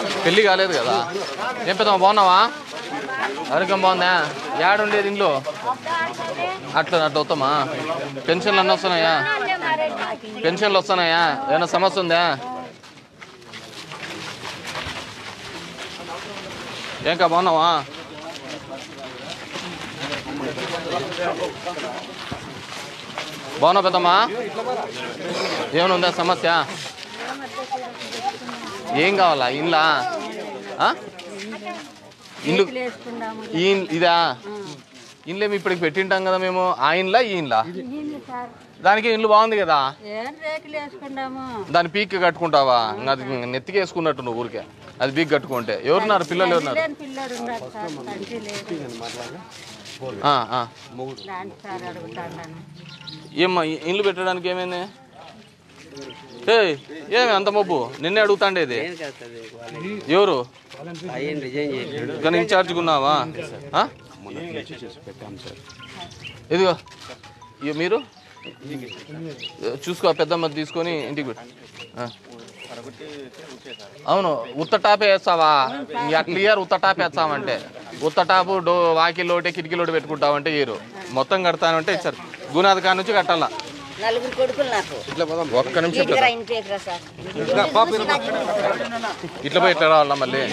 పెళ్ళి కాలేదు కదా ఏం పెద్దమ్మా బాగున్నావా ఆరోగ్యం బాగుందా ఏడుండేది ఇంట్లో అట్లా అట్లా వస్తామా పెన్షన్లు అన్నీ వస్తున్నాయా పెన్షన్లు వస్తున్నాయా ఏమైనా సమస్య ఉందా ఏంకా బాగున్నావా బాగున్నావు పెద్దమ్మా ఏమైనా ఉందా సమస్య ఏం కావాలా ఇండ్లా ఆ? ఇల్లు ఈ ఇదా ఇండ్లేమి ఇప్పటికి పెట్టింటాం కదా మేము ఆ ఇండ్లా ఈ ఇండ్లా దానికి ఇల్లు బాగుంది కదా ఏం రేకులు వేసుకున్నాము దాని పీక్ కట్టుకుంటావా ఇంకా అది నెత్తికి వేసుకున్నట్టు నువ్వు ఊరికే అది పీక్ కట్టుకుంటే ఎవరున్నారు పిల్లలు ఎవరున్నారు లేని పిల్లడు ఉన్నాడు సార్ తండ్రి లేదు ఆ, ఆ. లాంటి సార్ అడుగుతాను ఏమ్మా ఈ ఇల్లు పెట్టడానికి ఏమైంది ఏ ఏమి అంత మబ్బు నిన్నే అడుగుతాండేది ఎవరు అయ్యింది రిజైన్ చేసాడు కానీ ఇన్ఛార్జ్గా ఉన్నావా ఆ? ఇదిగో ఇక మీరు చూసుకో పెద్దమ్మ తీసుకొని ఇంటికి పెట్టు ఆ. అవును ఉత్త టాపే వేస్తావా ఇంకా క్లియర్ ఉత్త టాప్ వేస్తామంటే ఉత్త టాపు డో వాకిలోటే కిటికీలోటి పెట్టుకుంటావంటే ఇయ్యరు మొత్తం కడతానంటే ఇచ్చారు గునాది కాడ నుంచి కట్టాలా నలుగురు కొడుకులు నాకు ఒక్క నిమిషం ఇంటికి రా ఇంటికి రా సార్ ఇట్లా పోయి ఇట్లా రావాలా మళ్ళీ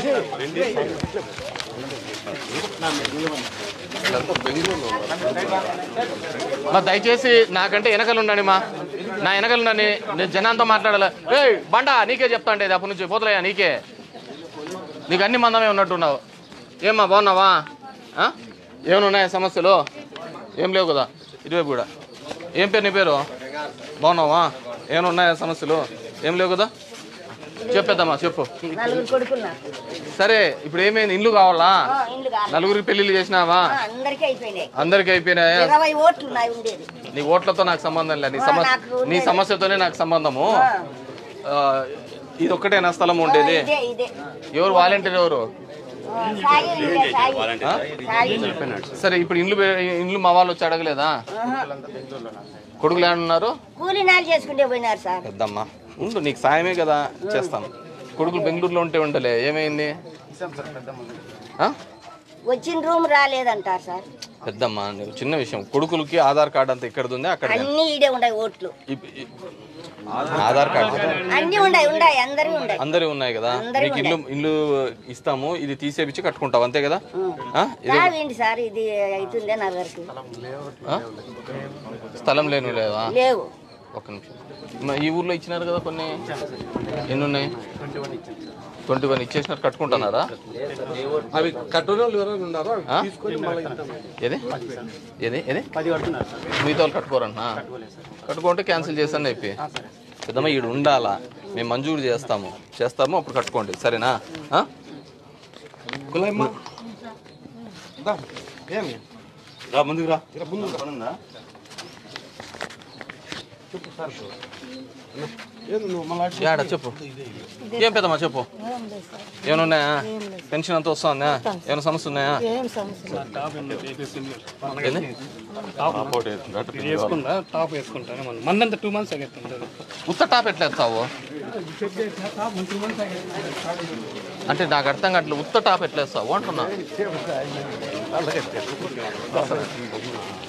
మా దయచేసి నాకంటే వెనకలు ఉండండి మా నా వెనకలు ఉండండి నేను జనాంతో మాట్లాడాలి ఏ బండా నీకే చెప్తా అంటే అప్పటి నుంచి పోతలయ్యా నీకే నీకు అన్ని మందమే ఉన్నట్టున్నావు ఏమ్మా బాగున్నావా ఆ? ఏమైనా ఉన్నాయా సమస్యలు ఏం లేవు కదా ఇటువైపు కూడా ఏం పేరు నీ పేరు బాగున్నావా ఏమైనా ఉన్నాయా సమస్యలు ఏం లేవు కదా చెప్పేద్దామా చెప్పు నలుగురు కొడుకులు నాకు సరే ఇప్పుడు ఏమైంది ఇల్లు కావాలా ఆ, ఇండ్లు కాదు నలుగురికి పెళ్లిళ్ళు చేసినావా ఆ, అందరికీ అయిపోయినాయి అందరికి అయిపోయినాయా ఇరవై ఓట్లు ఉన్నాయి ఉండేది నీ ఓట్లతో నాకు సంబంధం లేదు నీ సమస్య నాకు నీ సమస్యతోనే నాకు సంబంధము ఆ, ఇది ఒక్కటేనా స్థలం ఉండేది ఇదే ఇదే ఎవరు వాలంటీర్ ఎవరు ఆ, సాయి ఇదే సాయి ఆ? సాయి సరే ఇప్పుడు ఇండ్లు పె- ఇండ్లు మా వాళ్ళు వచ్చి అడగలేదా ఆహా. కొడుకులు ఏమన్నారు కూలి నాలు చేసుకుంటే పోయినారు సార్ పెద్దమ్మా ఉండు నీకు సాయమే కదా చేస్తాం కొడుకులు బెంగళూరులో ఉంటే ఉండలే ఏమైంది ఆ? వచ్చిన రూమ్ రాలేదంటారు సార్ పెద్దమ్మా నీకు చిన్న విషయం కొడుకులకి ఆధార్ కార్డు అంతా ఇక్కడ ఉంది అక్కడ అన్ని ఈడే ఉన్నాయి ఓట్లు ఆధార్ కార్డు అన్ని ఉన్నాయి ఉన్నాయి అందరివి ఉన్నాయి అందరి ఉన్నాయి కదా అందరివి మీకు ఇల్లు ఇల్లు ఇస్తాము ఇది తీసేపిచ్చి కట్టుకుంటావు అంతే కదా ఆ? ఇది కావేంటి సార్ ఇది అవుతుందే నలుగురికి ఆ? స్థలం లేను లేదా లేవు ఒక్క నిమిషం మ- ఈ ఊర్లో ఇచ్చినారు కదా కొన్ని ఎన్ని ఉన్నాయి ట్వంటీ వన్ ఇచ్చేసినారు కట్టుకుంటున్నారా అవి కట్టుకునే వాళ్ళు ఎవరైనా ఉన్నారో అవి ఆ? తీసుకొని మళ్ళీ ఏది ఏది ఏది పది కడుతున్నారు సార్ మిగతా వాళ్ళు కట్టుకోరన్నా కట్టుకుంటే క్యాన్సిల్ చేస్తాను చెప్పి పెద్దమ్మ ఈడు ఉండాలా మేము మంజూరు చేస్తాము చేస్తాము అప్పుడు కట్టుకోండి సరేనా ఆ? కులమ్మ దా, ఏమి రా ముందుకు రా ఇక ముందు రా. పనుందా ఏది నువ్వు మళ్ళీ ఏడా చెప్పు ఏం పెద్దమ్మా చెప్పు ఏమైనా ఉన్నాయా పెన్షన్ అంతా వస్తుందా ఏమైనా సమస్య ఉన్నాయా ఏంది? వేసుకుంటా టాప్ వేసుకుంటాను మనం మందంతా టూ మంత్స్ ఎగెత్తుంటుంది ఉత్త టాప్ ఎట్లా వేస్తావు అంటే నాకు అర్థం కావట్లేదు ఉత్త టాప్ ఎట్లా వేస్తావు అంటున్నా